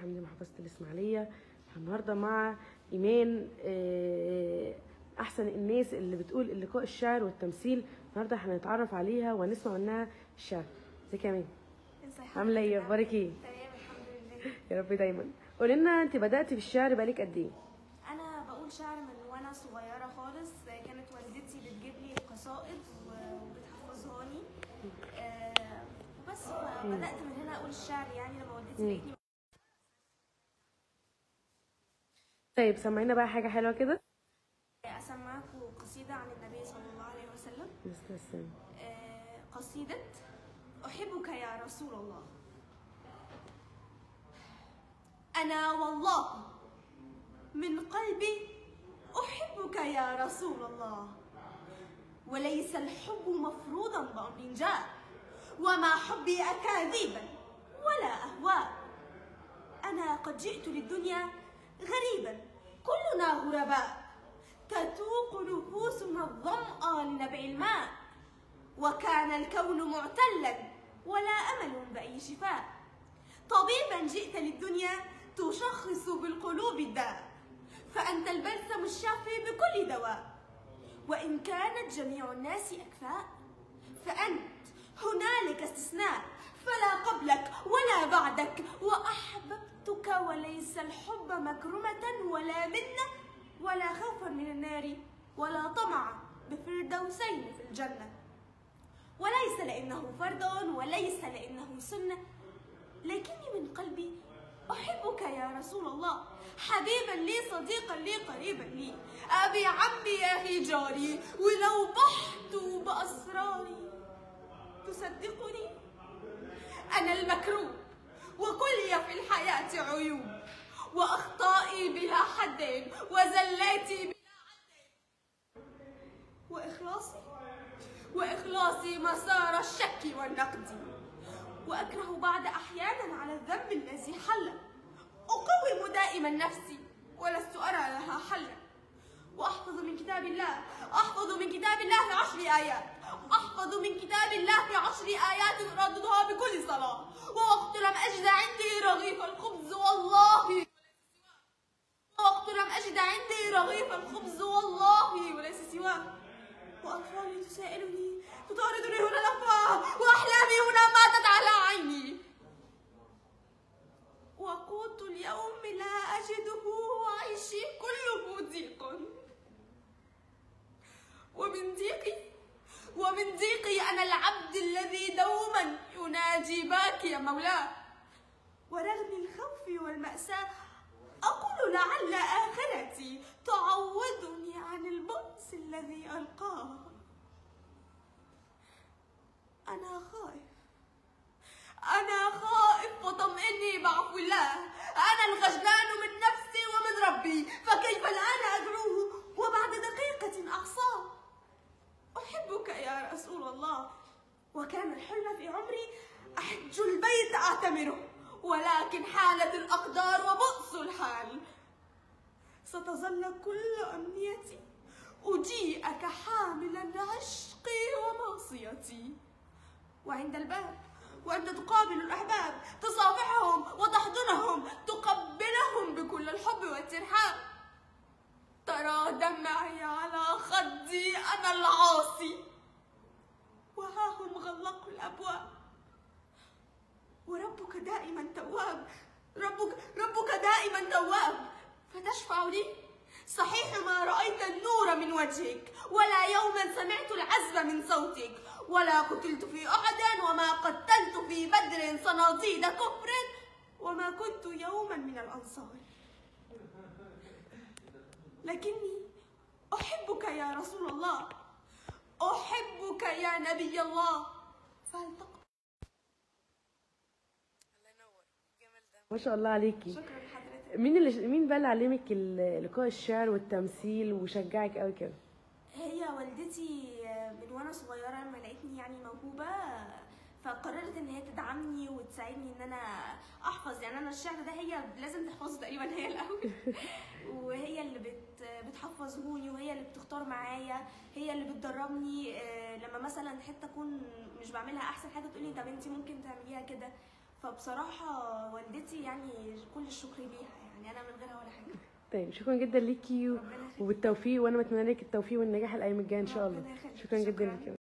حمدي محافظة الإسماعيلية النهاردة مع إيمان آه، أحسن الناس اللي بتقول اللقاء الشعر والتمثيل النهاردة هنتعرف عليها ونسمع منها الشعر ازيك يا إيمان ازي عاملة ايه حضرتك؟ أخبارك ايه تمام الحمد لله يا رب دايما قولي لنا أنت بدأتي في الشعر بقالك قد ايه انا بقول شعر من وانا صغيره خالص كانت والدتي بتجيب لي قصائد و- وبتحفظها لي آه، وبس فبدات من هنا اقول الشعر يعني لما والدتي مم. لقيتني طيب سمعينا بقى حاجة حلوة كده اسمعكم قصيده عن النبي صلى الله عليه وسلم استسلم. آه، قصيده احبك يا رسول الله انا والله من قلبي احبك يا رسول الله وليس الحب مفروضا بامر جاء وما حبي اكاذيبا ولا اهواء انا قد جئت للدنيا غريبا كلنا غرباء تتوق نفوسنا الظمأ لنبع الماء وكان الكون معتلا ولا امل باي شفاء طبيبا جئت للدنيا تشخص بالقلوب الداء فأنت البلسم الشافي بكل دواء وإن كانت جميع الناس أكفاء فأنت هنالك استثناء فلا قبلك ولا بعدك وأحببتك وليس الحب مكرمة ولا منة ولا خوفا من النار ولا طمع بفردوسين في الجنة وليس لأنه فرد وليس لأنه سنة لكني من قلبي أحبك يا رسول الله حبيبا لي صديقا لي قريبا لي أبي عمي يا أخي جاري ولو بحت بأسراري تصدقني أنا المكروه وكلي في الحياة عيوب وأخطائي بلا حد وزلاتي بلا عد وإخلاصي وإخلاصي مسار الشك والنقد وأكره بعد أحيانا على الذنب الذي حل أقوم دائما نفسي ولست أرى لها حلا وأحفظ من كتاب الله أحفظ من كتاب الله عشر آيات أحفظ من كتاب الله عشر آيات أرددها بكل صلاة ووقت لم أجد عندي رغيف الخبز والله وقت لم أجد عندي رغيف الخبز والله وليس سواه وأطفالي تسائلني تطاردني هنا الأفواه وأحلامي هنا ماتت على عيني وقوت اليوم لا أجده وعيشي كله ضيق ومن ضيقي ومن ضيقي أنا العبد الذي دوما يناجي باكي يا مولاه ورغم الخوف والمأساة أقول لعل آخرتي تعوضني عن البؤس الذي ألقاه أنا خائف أنا خائف فطمئني بعفو الله أنا الخجلان من نفسي ومن ربي فكيف الآن أدعوه وبعد دقيقة أعصاه أحبك يا رسول الله وكان الحلم في عمري أحج البيت أعتمره ولكن حالت الأقدار وبؤس الحال ستظل كل أمنيتي أجيئك حاملا عشقي ومعصيتي وعند الباب وأنت تقابل الأحباب تصافحهم وتحضنهم تقبلهم بكل الحب والترحاب ترى دمعي على خدي أنا العاصي وها هم غلقوا الأبواب وربك دائما تواب ربك ربك دائما تواب فتشفع لي صحيح ما رأيت النور من وجهك ولا يوما سمعت العزف من صوتك ولا قتلت في أحد وما قتلت في بدر صناديد كفر وما كنت يوما من الأنصار لكني أحبك يا رسول الله أحبك يا نبي الله فهل تقبل ما شاء الله عليكي شكرا لحضرتك مين اللي مين بقى اللي علمك ال- لقاء الشعر والتمثيل وشجعك قوي كده هي والدتي من وانا صغيره لما لقيتني يعني موهوبه فقررت ان هي تدعمني وتساعدني ان انا احفظ يعني انا الشعر ده هي لازم تحفظه تقريبا هي الاول وهي اللي بت بتحفظهوني وهي اللي بتختار معايا هي اللي بتدربني آه، لما مثلا حته اكون مش بعملها احسن حاجه تقولي طب انت ممكن تعمليها كده فبصراحة والدتي يعني كل الشكر ليها يعني أنا من غيرها ولا حاجة طيب شكرا جدا ليكي و- ربنا يخليك. وبالتوفيق وانا بتمنى لك التوفيق والنجاح الايام الجايه ان شاء الله ربنا يخليك. شكرا جدا شكراً. ليكي